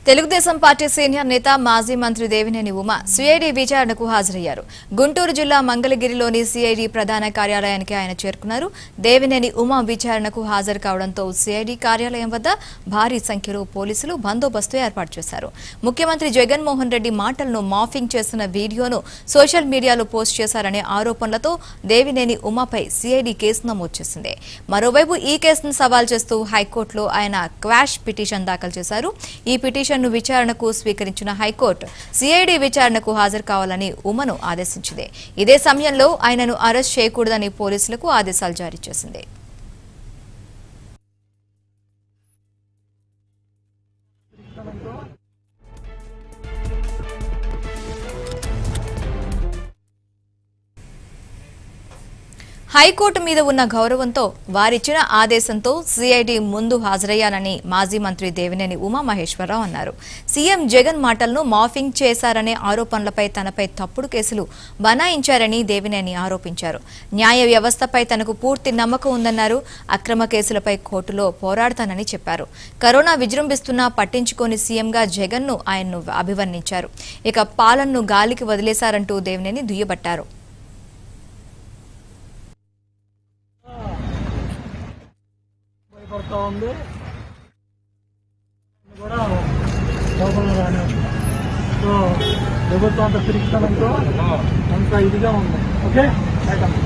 Telugu Desam party senior నేత మాజీ మంత్రి దేవినేని ఉమ సిఐడి విచారణకు హాజరయ్యారు గుంటూరు జిల్లా మంగళగిరిలోని సిఐడి ప్రధాన కార్యాలయానికి ఆయన చేరుకున్నారు దేవినేని ఉమ విచారణకు హాజరు కావడంతో సిఐడి కార్యాలయం వద్ద భారీ సంఖ్యలో పోలీసులు బందోబస్తు ఏర్పాటు చేశారు ముఖ్యమంత్రి జగన్మోహన్ రెడ్డి మాటలను మాఫింగ్ చేసిన వీడియోను సోషల్ మీడియాలో పోస్ట్ చేశారనే ఆరోపణలతో దేవినేని ఉమాపై సిఐడి కేసు నమోదు చేసింది మరోవైపు ఈ కేసును సవాల్ చేస్తూ హైకోర్టులో ఆయన క్వాష్ పిటిషన్ దాఖలు చేశారు ఈ పిటిషన్ను విచారణకు స్వీకరించిన హైకోర్టు సిఐడి విచారణకు హాజరు కావాలని ఉమను ఆదేశించింది ఇదే సమయంలో ఆయనను అరెస్ట్ చేయకూడదని పోలీసులకు ఆదేశాలు జారీ చేసింది హైకోర్టు మీద ఉన్న గౌరవంతో వారిచ్చిన ఆదేశంతో సిఐడి ముందు హాజరయ్యానని మాజీ మంత్రి దేవినేని ఉమామహేశ్వరరావు అన్నారు సీఎం జగన్ మాటలను మాఫింగ్ చేశారనే ఆరోపణలపై తనపై తప్పుడు కేసులు బనాయించారని దేవినేని ఆరోపించారు న్యాయ వ్యవస్థపై తనకు పూర్తి నమ్మకం ఉందన్నారు అక్రమ కేసులపై కోర్టులో పోరాడతానని చెప్పారు కరోనా విజృంభిస్తున్నా పట్టించుకోని సీఎంగా జగన్ను ఆయన్ను అభివర్ణించారు ఇక పాలనను గాలికి వదిలేశారంటూ దేవినేని దుయ్యబట్టారు భయపడతా ఉంది ఇది కూడా లోపల రానే ఉంది సో ప్రభుత్వం అంత తిరిగితనంతో అంత ఇదిగా ఉంది ఓకే రైట్ అమ్మా.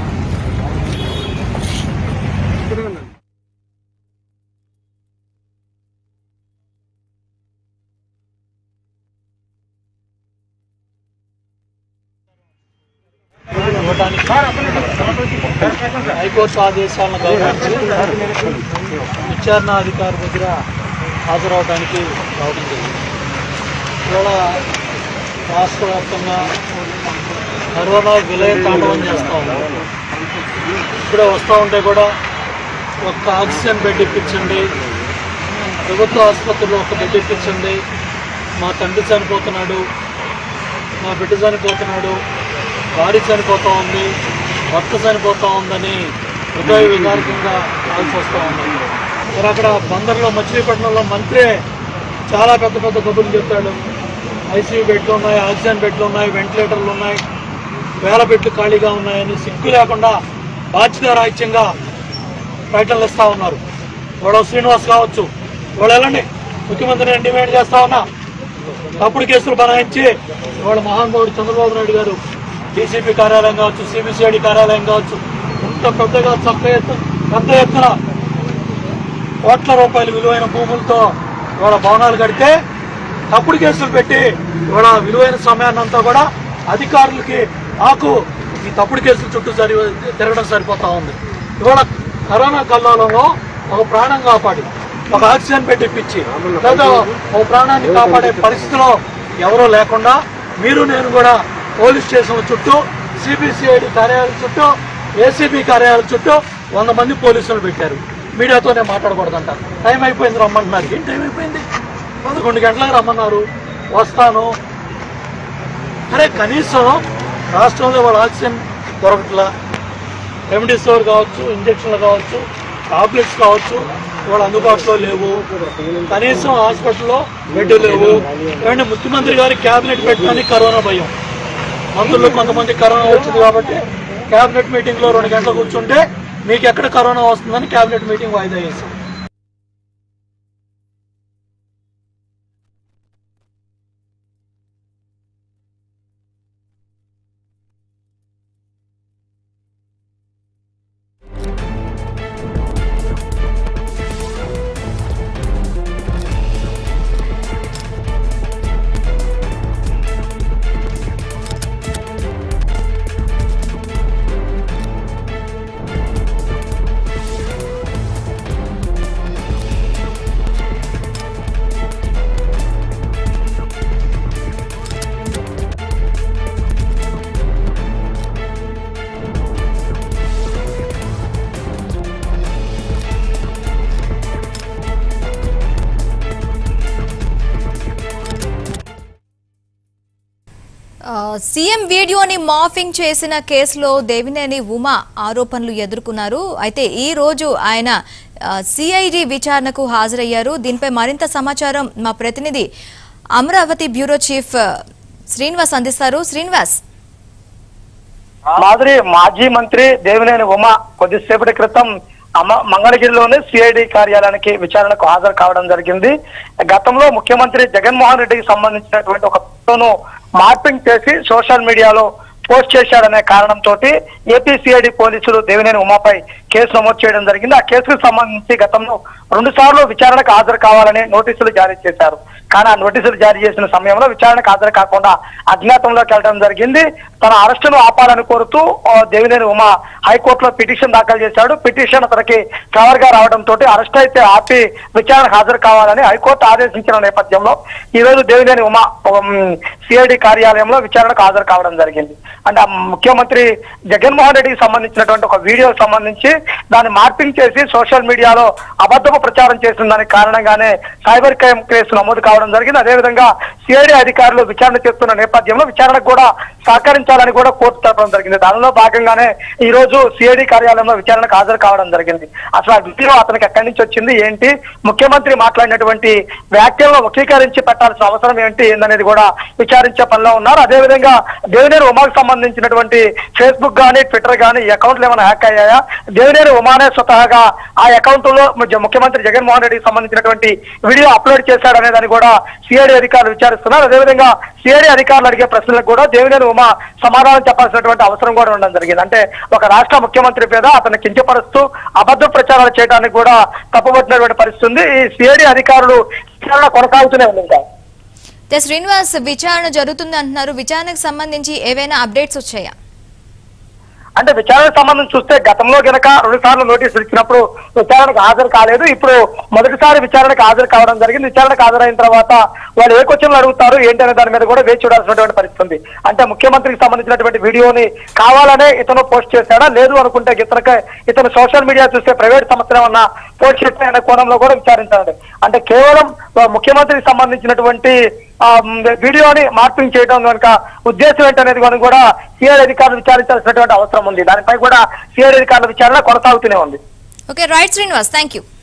హైకోర్టు ఆదేశాలను గౌరవించి విచారణ అధికారి దగ్గర హాజరవడానికి రావడం జరిగింది ఇవాళ రాష్ట్ర వ్యాప్తంగా కరోనా విలయ తాండవం చేస్తూ ఉన్నారు ఇప్పుడే వస్తూ ఉంటే కూడా ఒక్క ఆక్సిజన్ బెడ్ ఇప్పించండి ప్రభుత్వ ఆసుపత్రిలో ఒక బెడ్ ఇప్పించండి మా తండ్రి చనిపోతున్నాడు మా బిడ్డ చనిపోతున్నాడు భార్య చనిపోతూ ఉంది భర్త చనిపోతూ ఉందని హృదయ విదారకంగా కాల్సి వస్తూ ఉంది మరి అక్కడ బందర్లో మచిలీపట్నంలో మంత్రే చాలా పెద్ద పెద్ద కబుర్లు చెప్పాడు ఐసీయూ బెడ్లు ఉన్నాయి ఆక్సిజన్ బెడ్లు ఉన్నాయి వెంటిలేటర్లు ఉన్నాయి వేల బెడ్లు ఖాళీగా ఉన్నాయని సిగ్గు లేకుండా బాధ్యతారాహిత్యంగా ప్రకటనలు ఇస్తూ ఉన్నారు గొడవ శ్రీనివాస్ కావచ్చు వాళ్ళు వెళ్ళండి ముఖ్యమంత్రి నేను డిమాండ్ చేస్తా ఉన్నా తప్పుడు కేసులు బనాయించి ఇవాళ మహానుభావుడు చంద్రబాబు నాయుడు గారు డీసీపీ కార్యాలయం కావచ్చు సిబిసిఐడి కార్యాలయం కావచ్చు ఇంత పెద్దగా చక్క ఎత్తు పెద్ద ఎత్తున కోట్ల రూపాయల విలువైన భూములతో ఇవాళ భవనాలు కడితే తప్పుడు కేసులు పెట్టి ఇవాళ విలువైన సమయాన్ని అంతా కూడా అధికారులకి నాకు ఈ తప్పుడు కేసుల చుట్టూ సరి తిరగడం సరిపోతా ఉంది ఇవాళ కరోనా కల్లోలంలో ఒక ప్రాణం కాపాడి ఒక ఆక్సిజన్ పెట్టి ఇప్పించి లేదా ఒక ప్రాణాన్ని కాపాడే పరిస్థితిలో ఎవరూ లేకుండా మీరు నేను కూడా పోలీస్ స్టేషన్ల చుట్టూ సిబిసిఐడి కార్యాలయం చుట్టూ ఏసీబీ కార్యాలయం చుట్టూ వంద మంది పోలీసులు పెట్టారు మీడియాతోనే మాట్లాడకూడదంట టైం అయిపోయింది రమ్మంటున్నారు ఏం టైం అయిపోయింది పదకొండు గంటలకు రమ్మన్నారు వస్తాను అరే కనీసం రాష్ట్రంలో వాళ్ళ ఆక్సిజన్ దొరకట్లా రెమెడీసివిర్ కావచ్చు ఇంజక్షన్లు కావచ్చు టాబ్లెట్స్ కావచ్చు వాళ్ళు అందుబాటులో లేవు కనీసం హాస్పిటల్లో బెడ్ లేవు ఏమంటే ముఖ్యమంత్రి గారి క్యాబినెట్ పెట్టడానికి కరోనా భయం మంత్రులు కొంతమంది కరోనా వచ్చింది కాబట్టి క్యాబినెట్ మీటింగ్లో రెండు గంటలు కూర్చుంటే మీకు ఎక్కడ కరోనా వస్తుందని క్యాబినెట్ మీటింగ్ వాయిదా వేశారు ఆ, సీఎం వీడియోని మాఫింగ్ చేసిన కేసులో దేవినేని ఉమా ఆరోపణలు ఎదుర్కొన్నారు అయితే ఈ రోజు ఆయన సిఐడి విచారణకు హాజరయ్యారు దీనిపై మరింత సమాచారం మా ప్రతినిధి అమరావతి బ్యూరో చీఫ్ ఆ, శ్రీనివాస్ అందిస్తారు శ్రీనివాస్ మాదిరి మాజీ మంత్రి దేవినేని ఉమ కొద్దిసేపటి క్రితం అమ మంగళగిరిలోని సిఐడి కార్యాలయానికి విచారణకు హాజరు కావడం జరిగింది గతంలో ముఖ్యమంత్రి జగన్మోహన్ రెడ్డికి సంబంధించినటువంటి ఒక ఫోటోను మార్పింగ్ చేసి సోషల్ మీడియాలో పోస్ట్ చేశాడనే కారణంతో ఏపీ సిఐడి పోలీసులు దేవినేని ఉమాపై కేసు నమోదు చేయడం జరిగింది ఆ కేసుకు సంబంధించి గతంలో రెండు సార్లు విచారణకు హాజరు కావాలని నోటీసులు జారీ చేశారు కానీ ఆ నోటీసులు జారీ చేసిన సమయంలో విచారణకు హాజరు కాకుండా అజ్ఞాతంలోకి వెళ్ళడం జరిగింది తన అరెస్టును ఆపాలని కోరుతూ ఆ, దేవినేని ఉమా హైకోర్టులో పిటిషన్ దాఖలు చేశాడు పిటిషన్ అతనికి కవర్ గా రావడంతో అరెస్ట్ అయితే ఆపి విచారణకు హాజరు కావాలని హైకోర్టు ఆదేశించిన నేపథ్యంలో ఈ రోజు దేవినేని ఉమా సిఐడి కార్యాలయంలో విచారణకు హాజరు కావడం జరిగింది అంటే ఆ ముఖ్యమంత్రి జగన్మోహన్ రెడ్డికి సంబంధించినటువంటి ఒక వీడియో సంబంధించి దాన్ని మార్పింగ్ చేసి సోషల్ మీడియాలో అబద్ధపు ప్రచారం చేసిన దానికి కారణంగానే సైబర్ క్రైమ్ కేసు నమోదు కావడం జరిగింది అదేవిధంగా సిఐడి అధికారులు విచారణ చేస్తున్న నేపథ్యంలో విచారణకు కూడా సహకరించాలని కూడా కోర్టు తెలపడం జరిగింది దానిలో భాగంగానే ఈ రోజు సిఐడి కార్యాలయంలో విచారణకు హాజరు కావడం జరిగింది అసలు ఆ వీడియో అతనికి ఎక్కడి నుంచి వచ్చింది ఏంటి ముఖ్యమంత్రి మాట్లాడినటువంటి వ్యాఖ్యలను వక్రీకరించి పెట్టాల్సిన అవసరం ఏంటి ఏందనేది కూడా విచారించే పనిలో ఉన్నారు అదేవిధంగా దేవినేని ఉమాకు సంబంధించినటువంటి ఫేస్బుక్ గానీ ట్విట్టర్ గానీ ఈ అకౌంట్లు ఏమైనా హ్యాక్ అయ్యాయా దేవినేని ఉమానే స్వతహాగా ఆ అకౌంట్ లో ము- ముఖ్యమంత్రి జగన్మోహన్ రెడ్డికి సంబంధించినటువంటి వీడియో అప్లోడ్ చేశాడనే దాన్ని కూడా సిఐడి అధికారులు విచారిస్తున్నారు అదేవిధంగా సిఐడి అధికారులు అడిగే ప్రశ్నలకు కూడా దేవినేని ఉమా సమాధానం చెప్పాల్సినటువంటి అవసరం కూడా ఉండడం జరిగింది అంటే ఒక రాష్ట్ర ముఖ్యమంత్రి మీద అతను కించపరుస్తూ అబద్ధ ప్రచారాలు చేయడానికి కూడా తప్పుపట్టినటువంటి పరిస్థితి ఉంది ఈ సిఐడి అధికారులు విచారణ కొనసాగుతూనే ఉంది ఇంకా అయితే శ్రీనివాస్ విచారణ జరుగుతుంది అంటున్నారు విచారణకు సంబంధించి ఏవైనా అప్డేట్స్ వచ్చాయా అంటే విచారణకు సంబంధించి చూస్తే గతంలో గనక రెండు సార్లు నోటీసులు ఇచ్చినప్పుడు విచారణకు హాజరు కాలేదు ఇప్పుడు మొదటిసారి విచారణకు హాజరు కావడం జరిగింది విచారణకు హాజరైన తర్వాత వాళ్ళు ఏ క్వశ్చన్లు అడుగుతారు ఏంటి అనే దాని మీద కూడా వేచి చూడాల్సినటువంటి పరిస్థితి ఉంది అంటే ముఖ్యమంత్రికి సంబంధించినటువంటి వీడియోని కావాలనే ఇతను పోస్ట్ చేశాడా లేదు అనుకుంటే ఇతనికి ఇతను సోషల్ మీడియా చూస్తే ప్రైవేట్ సంస్థలు ఏమన్నా పోస్ట్ చేస్తే అనే కోణంలో కూడా విచారించాలి అంటే కేవలం ఆ, ముఖ్యమంత్రికి సంబంధించినటువంటి ఆ, మ్, వీడియోని మార్పింగ్ చేయడం కనుక ఉద్దేశం ఏంటనేది కనుక కూడా సిఐడి అధికారులు విచారించాల్సినటువంటి అవసరం ఉంది దానిపై కూడా సిఐడి అధికారుల విచారణ కొనసాగుతూనే ఉంది okay right Srinivas thank you